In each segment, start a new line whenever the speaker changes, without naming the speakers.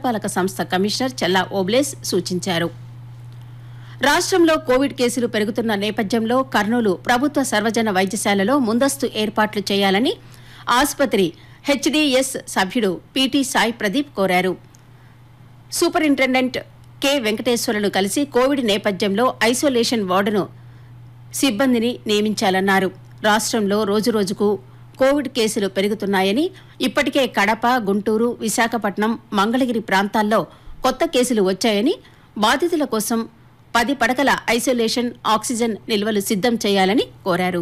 నగరపాలక సంస్థ కమిషనర్ చల్లా ఓబ్లేస్ సూచించారు రాష్ట్రంలో కోవిడ్ కేసులు పెరుగుతున్న నేపథ్యంలో కర్నూలు ప్రభుత్వ సర్వజన వైద్యశాలలో ముందస్తు ఏర్పాట్లు చేయాలని ఆసుపత్రి హెచ్డీఎస్ సభ్యుడు పీటీ సాయి ప్రదీప్ కోరారు సూపరింటెండెంట్ కె వెంకటేశ్వరులు కలిసి కోవిడ్ నేపథ్యంలో ఐసోలేషన్ వార్డును సిబ్బందిని నియమించాలన్నారు రాష్ట్రంలో రోజురోజుకు కోవిడ్ కేసులు పెరుగుతున్నాయని ఇప్పటికే కడప గుంటూరు విశాఖపట్నం మంగళగిరి ప్రాంతాల్లో కొత్త కేసులు వచ్చాయని బాధితుల కోసం పది పడకల ఐసోలేషన్ ఆక్సిజన్ నిల్వలు సిద్ధం చేయాలని కోరారు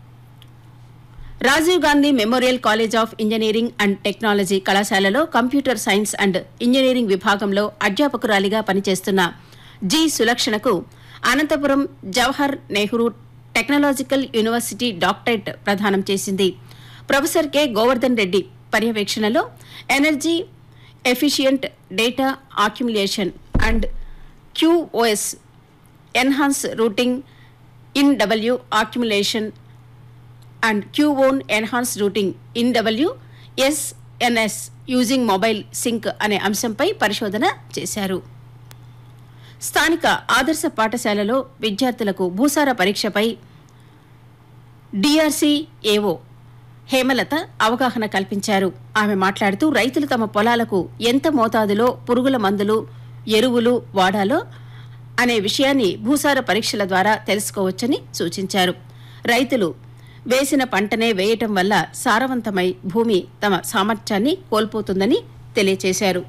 Rajiv Gandhi memorial college of engineering and technology కళాశాలలో కంప్యూటర్ సైన్స్ అండ్ ఇంజనీరింగ్ విభాగంలో అధ్యాపకురాలిగా పనిచేస్తున్న జి సులక్షణకు Anantapuram Jawahar Nehru technological university doctorate ప్రదానం చేసింది ప్రొఫెసర్ కె గోవర్ధన్ రెడ్డి పర్యవేక్షణలో energy efficient data accumulation and QOS enhance routing in W accumulation and QOS enhance routing in W SNS using mobile sink అనే అంశంపై పరిశోధన చేశారు స్థానిక ఆదర్శ పాఠశాలలో విద్యార్థులకు భూసార పరీక్షపై డిఆర్సీ ఏవో హేమలత అవగాహన కల్పించారు ఆమె మాట్లాడుతూ రైతులు తమ పొలాలకు ఎంత మోతాదులో పురుగుల మందులు ఎరువులు వాడాలో అనే విషయాన్ని భూసార పరీక్షల ద్వారా తెలుసుకోవచ్చని సూచించారు రైతులు వేసిన పంటనే వేయటం వల్ల సారవంతమై భూమి తమ సామర్థ్యాన్ని కోల్పోతుందని తెలియజేశారు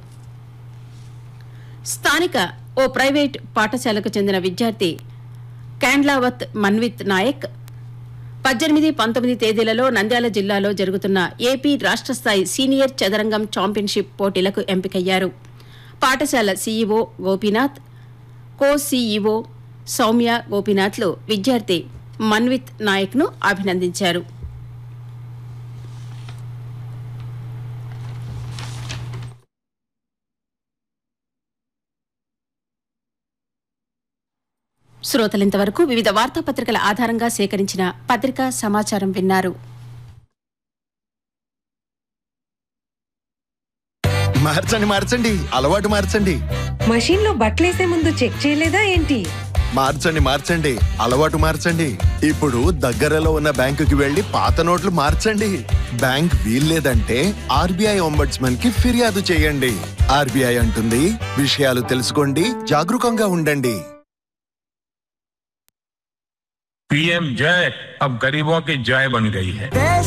స్థానిక ఓ ప్రైవేట్ పాఠశాలకు చెందిన విద్యార్థి కాండ్లావత్ మన్విత్ నాయక్ పద్దెనిమిది పంతొమ్మిది తేదీలలో నంద్యాల జిల్లాలో జరుగుతున్న ఏపీ రాష్ట్ర స్థాయి సీనియర్ చదరంగం ఛాంపియన్షిప్ పోటీలకు ఎంపికయ్యారు పాఠశాల CEO Gopinath co CEO Soumya గోపీనాథ్లు విద్యార్థి మన్విత్ నాయక్ను అభినందించారు శ్రోతలింతవరకు వివిధ వార్తాపత్రికల ఆధారంగా సేకరించిన పత్రికా సమాచారం విన్నారు
మార్చండి మార్చండి అలవాటు మార్చండి
మషీన్ లో బట్టలేసే ముందు చెక్ చేయలేదా ఏంటి
మార్చండి మార్చండి అలవాటు మార్చండి ఇప్పుడు దగ్గరలో ఉన్న బ్యాంకుకి వెళ్లి పాత నోట్లు మార్చండి బ్యాంక్ వీల్లేదంటే ఆర్బీఐ ఒంబడ్స్మన్ కి ఫిర్యాదు చేయండి ఆర్బీఐ అంటుంది విషయాలు తెలుసుకోండి జాగరూకంగా ఉండండి
पीएम जय अब गरीबों की जय बन गई है
देश